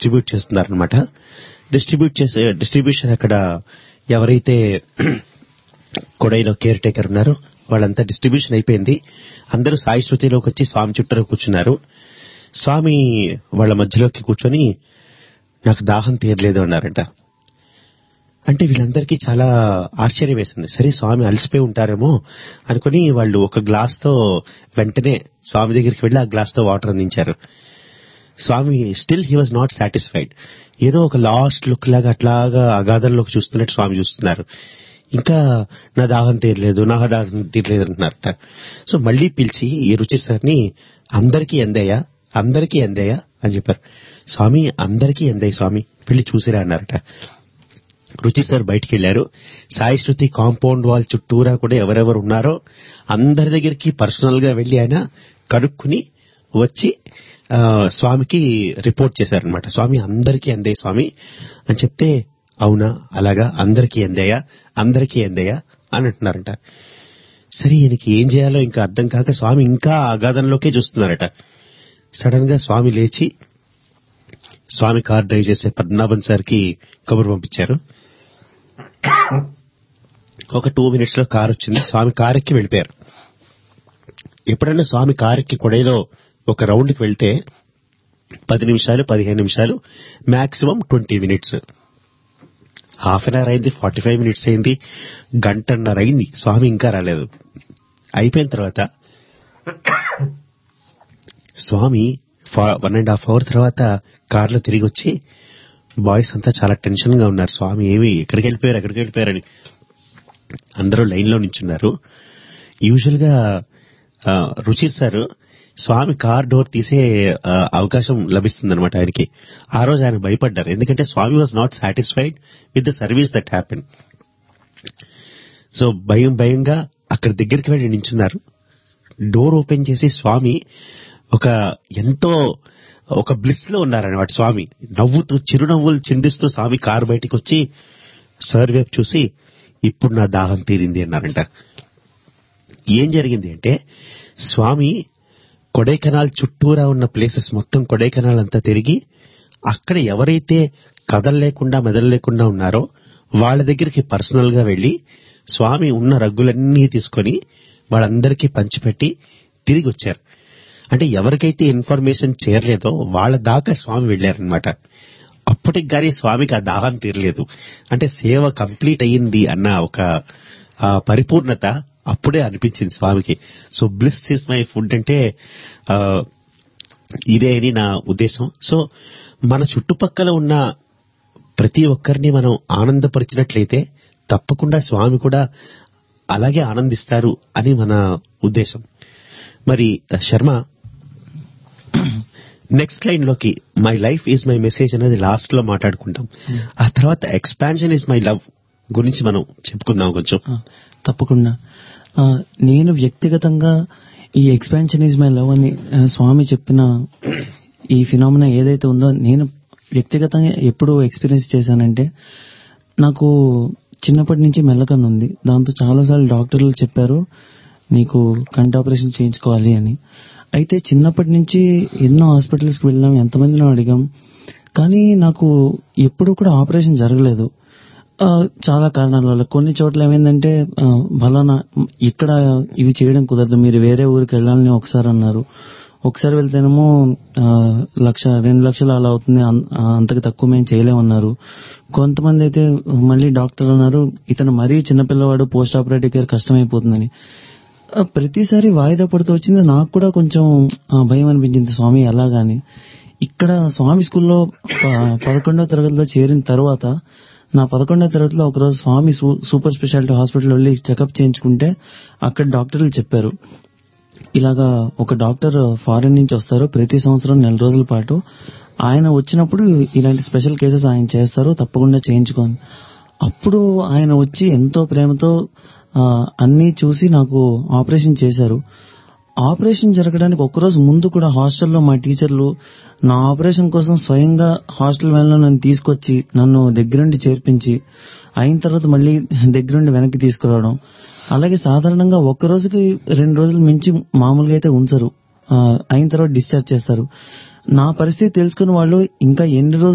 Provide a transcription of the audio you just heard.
distribute చేస్తున్నారనమాట distribute చేసే distribution అక్కడ ఎవరైతే కొడైలో కేర్ టేకర్ ఉన్నారో వాళ్ళంతా డిస్ట్రిబ్యూషన్ అయిపోయింది అందరూ సాయి శృతిలోకి వచ్చి స్వామి చుట్టూ కూర్చున్నారు స్వామి వాళ్ళ మధ్యలోకి కూర్చొని నాకు దాహం తీరలేదు అన్నారంట అంటే వీళ్ళందరికీ చాలా ఆశ్చర్యం వేసింది సరే స్వామి అలసిపోయి ఉంటారేమో అనుకుని వాళ్ళు ఒక గ్లాస్ తో వెంటనే స్వామి దగ్గరికి వెళ్లి ఆ గ్లాస్ తో వాటర్ అందించారు Swami still he was not satisfied ఏదో ఒక లాస్ట్ లుక్ లాగా అట్లాగా అగాధంలోకి చూస్తున్నట్టు స్వామి చూస్తున్నారు ఇంకా నా దాహం తీరలేదు నా దాహం తీరలేదు అంటున్నారట సో మళ్ళీ పిలిచి ఈ రుచి సార్ని అందరికీ ఎందయ్యా అందరికీ ఎందయ్యా అని చెప్పారు స్వామి అందరికీ ఎందయ్య స్వామి వెళ్ళి చూసిరా అన్నారట రుచి సార్ బయటికి వెళ్లారు సాయి శృతి కాంపౌండ్ వాల్ చుట్టూరా కూడా ఎవరెవరు ఉన్నారో అందరి దగ్గరికి పర్సనల్ గా వెళ్లి ఆయన కనుక్కుని వచ్చి ఆ, స్వామికి రిపోర్ట్ చేశారనమాట స్వామి అందరికీ అందే స్వామి అని చెప్తే అవునా అలాగా అందరికీ అందేయా అందరికీ అందేయా అని అంటున్నారట సరే ఈయనకి ఏం చేయాలో ఇంకా అర్థం కాక స్వామి ఇంకా అగాధంలోకే చూస్తున్నారట సడన్ గా స్వామి లేచి స్వామి కార్ డ్రైవ్ చేసే పద్మనాభన్ సార్ కి కబురు పంపించారు ఒక టూ మినిట్స్ లో కార్ వచ్చింది స్వామి కార్ ఎక్కి వెళ్ళిపోయారు ఎప్పుడైనా స్వామి కార్ ఎక్కి కొడైలో ఒక రౌండ్ కి వెళ్తే పది నిమిషాలు పదిహేను నిమిషాలు maximum twenty minutes half an hour అయింది ఫార్టీ ఫైవ్ మినిట్స్ అయింది గంటన్నర అయింది స్వామి ఇంకా రాలేదు అయిపోయిన తర్వాత Swami one and half hour తర్వాత కార్లో తిరిగి వచ్చి బాయ్స్ అంతా చాలా టెన్షన్ గా ఉన్నారు స్వామి ఏమి ఎక్కడికి వెళ్ళిపోయారు ఎక్కడికి వెళ్ళిపోయారని అందరూ లైన్ లో నించున్నారు యూజువల్ గా ఆ, రుచి సార్ స్వామి కార్ డోర్ తీసే ఆ, అవకాశం లభిస్తుందన్నమాట ఆయనకి ఆ రోజు ఆయన భయపడ్డారు ఎందుకంటే Swami was not satisfied with the service that happen so భయం భయంగా అక్కడ దగ్గరికి వెళ్ళి నించున్నారు డోర్ ఓపెన్ చేసి స్వామి ఒక ఎంతో ఒక బ్లిస్ లో ఉన్నారన్నమాట స్వామి నవ్వుతూ చిరునవ్వులు చిందిస్తూ స్వామి కారు బయటికి వచ్చి సార్ వైపు చూసి ఇప్పుడు నా దాహం తీరింది అన్నారంట ఏం జరిగింది అంటే స్వామి కొడైకెనాల్ చుట్టూరా ఉన్న ప్లేసెస్ మొత్తం కొడైకెనాల్ అంతా తిరిగి అక్కడ ఎవరైతే కదలలేకుండా మెదలలేకుండా ఉన్నారో వాళ్ళ దగ్గరికి పర్సనల్ గా వెళ్లి స్వామి ఉన్న రగ్గులన్నీ తీసుకొని వాళ్ళందరికీ పంచిపెట్టి తిరిగి వచ్చారు అంటే ఎవరికైతే ఇన్ఫర్మేషన్ చేరలేదో వాళ్ళ దాకా స్వామి వెళ్లారనమాట అప్పటికి గానీ స్వామికి ఆ దాహం తీరలేదు అంటే సేవ కంప్లీట్ అయ్యింది అన్న ఒక ఆ, పరిపూర్ణత అప్పుడే అనిపించింది స్వామికి so bliss is my food అంటే ఆ, ఇదే అని నా ఉద్దేశం సో మన చుట్టుపక్కల ఉన్న ప్రతి ఒక్కరిని మనం ఆనందపరిచినట్లయితే తప్పకుండా స్వామి కూడా అలాగే ఆనందిస్తారు అని మన ఉద్దేశం మరి శర్మ నెక్స్ట్ లైన్ లోకి my life is my message అనేది లాస్ట్ లో మాట్లాడుకుంటాం ఆ తర్వాత ఎక్స్పాన్షన్ ఈజ్ మై లవ్ గురించి మనం చెప్పుకుందాం కొంచెం ఆ, తప్పకుండా ఆ, నేను వ్యక్తిగతంగా ఈ ఎక్స్పాన్షన్ ఈజ్ మై లవ్ అని ఆ, స్వామి చెప్పిన ఈ ఫినామినా ఏదైతే ఉందో నేను వ్యక్తిగతంగా ఎప్పుడు ఎక్స్పీరియన్స్ చేశానంటే నాకు చిన్నప్పటి నుంచి మెల్లకన్ను ఉంది దాంతో చాలాసార్లు డాక్టర్లు చెప్పారు నీకు కంటి ఆపరేషన్ చేయించుకోవాలి అని అయితే చిన్నప్పటి నుంచి ఎన్నో హాస్పిటల్స్కి వెళ్ళాం ఎంతమందినో అడిగాం కానీ నాకు ఎప్పుడు కూడా ఆపరేషన్ జరగలేదు ఆ, చాలా కారణాల వల్ల కొన్ని చోట్ల ఏమైందంటే ఆ, ఫలానా ఇక్కడ ఇది చేయడం కుదరదు మీరు వేరే ఊరికి వెళ్ళాలని ఒకసారి అన్నారు ఒకసారి వెళ్తేనేమో ఆ, లక్ష రెండు లక్షలు అలా అవుతుంది అన్- ఆ, అంతకు తక్కువ మేము చేయలేమన్నారు కొంతమంది అయితే మళ్ళీ డాక్టర్ అన్నారు ఇతను మరీ చిన్నపిల్లవాడు పోస్ట్ ఆపరేటివ్ కేర్ కష్టమైపోతుందని ఆ, ప్రతిసారి వాయిదా పడుతూ వచ్చింది నాకు కూడా కొంచెం ఆ, భయం అనిపించింది స్వామి ఎలాగాని ఇక్కడ స్వామి స్కూల్లో ప- పదకొండవ తరగతిలో చేరిన తర్వాత నా పదకొండవ తరగతిలో ఒకరోజు స్వామి సూ- సూపర్ స్పెషాలిటీ హాస్పిటల్ వెళ్ళి చెకప్ చేయించుకుంటే అక్కడ డాక్టర్లు చెప్పారు ఇలాగా ఒక డాక్టర్ ఫారిన్ నుంచి వస్తారు ప్రతి సంవత్సరం నెల రోజుల పాటు ఆయన వచ్చినప్పుడు ఇలాంటి స్పెషల్ కేసెస్ ఆయన చేస్తారు తప్పకుండా చేయించుకోని అప్పుడు ఆయన వచ్చి ఎంతో ప్రేమతో ఆ, అన్నీ చూసి నాకు ఆపరేషన్ చేశారు ఆపరేషన్ జరగడానికి ఒక్కరోజు ముందు కూడా హాస్టల్లో మా టీచర్లు నా ఆపరేషన్ కోసం స్వయంగా హాస్టల్ వ్యాన్లో నన్ను తీసుకొచ్చి నన్ను దగ్గరుండి చేర్పించి అయిన తర్వాత మళ్ళీ దగ్గరుండి వెనక్కి తీసుకురావడం అలాగే సాధారణంగా ఒక్క రోజుకి రెండు రోజులు మించి మామూలుగా అయితే ఉంచరు ఆ, అయిన తర్వాత డిశ్చార్జ్ చేస్తారు నా పరిస్థితి తెలుసుకున్న వాళ్ళు ఇంకా ఎన్ని రోజులు